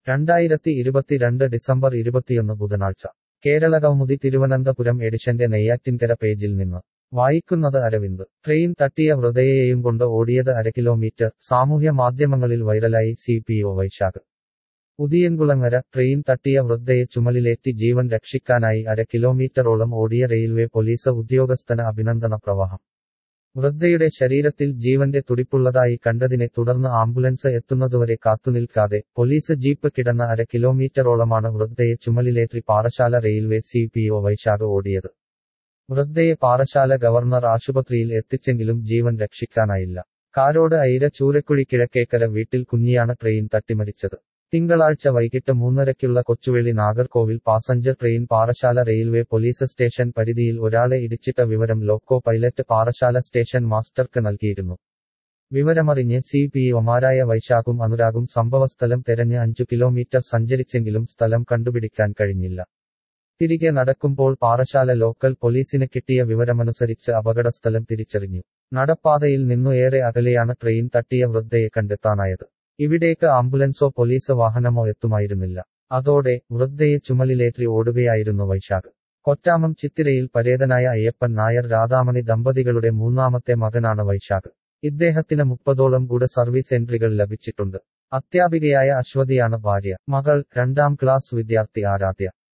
രണ്ടായിരത്തി ഇരുപത്തിരണ്ട് ഡിസംബർ ഇരുപത്തിയൊന്ന് ബുധനാഴ്ച കേരളകൗമുദി തിരുവനന്തപുരം എഡിഷന്റെ നെയ്യാറ്റിൻകര പേജിൽ നിന്ന് വായിക്കുന്നത് അരവിന്ദ് ട്രെയിൻ തട്ടിയ ഹൃദയയെയും കൊണ്ട് ഓടിയത് അര കിലോമീറ്റർ സാമൂഹ്യ മാധ്യമങ്ങളിൽ വൈറലായി C P O Vaishakh Udiyankulangara train തട്ടിയ വൃദ്ധയെ ചുമലിലേറ്റി ജീവൻ രക്ഷിക്കാനായി അര കിലോമീറ്ററോളം ഓടിയ റെയിൽവേ പോലീസ് ഉദ്യോഗസ്ഥന് അഭിനന്ദന പ്രവാഹം വൃദ്ധയുടെ ശരീരത്തിൽ ജീവന്റെ തുടിപ്പുള്ളതായി കണ്ടതിനെ തുടർന്ന് ആംബുലൻസ് എത്തുന്നതുവരെ കാത്തുനിൽക്കാതെ പോലീസ് ജീപ്പ് കിടന്ന അര കിലോമീറ്ററോളമാണ് വൃദ്ധയെ ചുമലിലേറ്റി Parassala railway C P O Vaishakh ഓടിയത് വൃദ്ധയെ പാറശാല ഗവർണർ ആശുപത്രിയിൽ എത്തിച്ചെങ്കിലും ജീവൻ രക്ഷിക്കാനായില്ല കാരോട് ഐര ചൂരക്കുഴി കിഴക്കേക്കര വീട്ടിൽ കുഞ്ഞിയാണ് ട്രെയിൻ തട്ടിമരിച്ചത് തിങ്കളാഴ്ച വൈകിട്ട് മൂന്നരയ്ക്കുള്ള Kochuveli Nagercoil passenger train Parassala railway police station പരിധിയിൽ ഒരാളെ ഇടിച്ചിട്ട വിവരം ലോക്കോ പൈലറ്റ് പാറശാല സ്റ്റേഷൻ മാസ്റ്റർക്ക് നൽകിയിരുന്നു വിവരമറിഞ്ഞ് സി പി ഒമാരായ വൈശാഖും അനുരാഗും സംഭവസ്ഥലം തെരഞ്ഞ് അഞ്ചു കിലോമീറ്റർ സഞ്ചരിച്ചെങ്കിലും സ്ഥലം കണ്ടുപിടിക്കാൻ കഴിഞ്ഞില്ല തിരികെ നടക്കുമ്പോൾ പാറശാല ലോക്കൽ പോലീസിന് കിട്ടിയ വിവരമനുസരിച്ച് അപകടസ്ഥലം തിരിച്ചറിഞ്ഞു നടപ്പാതയിൽ നിന്നു ഏറെ അകലെയാണ് ട്രെയിൻ തട്ടിയ വൃദ്ധയെ കണ്ടെത്താനായത് ഇവിടേക്ക് ആംബുലൻസോ പോലീസ് വാഹനമോ എത്തുമായിരുന്നില്ല അതോടെ വൃദ്ധയെ ചുമലിലേറ്റി ഓടുകയായിരുന്നു വൈശാഖ് കൊറ്റാമം ചിത്തിരയിൽ പരേതനായ അയ്യപ്പൻ നായർ രാധാമണി ദമ്പതികളുടെ മൂന്നാമത്തെ മകനാണ് വൈശാഖ് ഇദ്ദേഹത്തിന് മുപ്പതോളം കൂടെ സർവീസ് എൻട്രികൾ ലഭിച്ചിട്ടുണ്ട് അത്യാപികയായ അശ്വതിയാണ് ഭാര്യ മകൾ രണ്ടാം ക്ലാസ് വിദ്യാർത്ഥി ആരാധ്യ